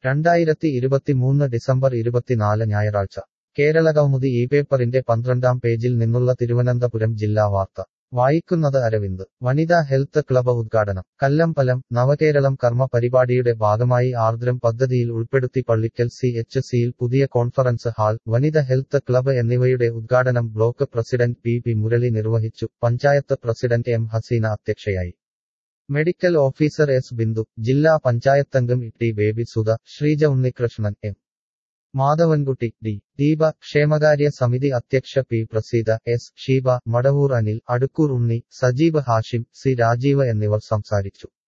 രണ്ടായിരത്തി ഇരുപത്തിമൂന്ന് ഡിസംബർ ഇരുപത്തിനാല് ഞായറാഴ്ച കേരള കൗമുദി ഈ പേപ്പറിന്റെ പന്ത്രണ്ടാം പേജിൽ നിന്നുള്ള തിരുവനന്തപുരം ജില്ലാ വാർത്ത വായിക്കുന്നത് അരവിന്ദ് വനിതാ ഹെൽത്ത് ക്ലബ് ഉദ്ഘാടനം കല്ലമ്പലം നവകേരളം കർമ്മ പരിപാടിയുടെ ഭാഗമായി ആർദ്രം പദ്ധതിയിൽ ഉൾപ്പെടുത്തി പള്ളിക്കൽ സി എച്ച് സിയിൽ പുതിയ കോൺഫറൻസ് ഹാൾ വനിത ഹെൽത്ത് ക്ലബ് എന്നിവയുടെ ഉദ്ഘാടനം block president P P Murali നിർവഹിച്ചു പഞ്ചായത്ത് പ്രസിഡന്റ് എം ഹസീന അധ്യക്ഷയായി മെഡിക്കൽ ഓഫീസർ എസ് ബിന്ദു ജില്ലാ പഞ്ചായത്തംഗം T Baby Sudha Sreeja Unnikrishnan M Madhavankutty D Deepa ക്ഷേമകാര്യ സമിതി അധ്യക്ഷ P Praseetha S Sheeba Madavoor Anil Adukkur Unni Sajeeb Hashim C Rajeev എന്നിവർ സംസാരിച്ചു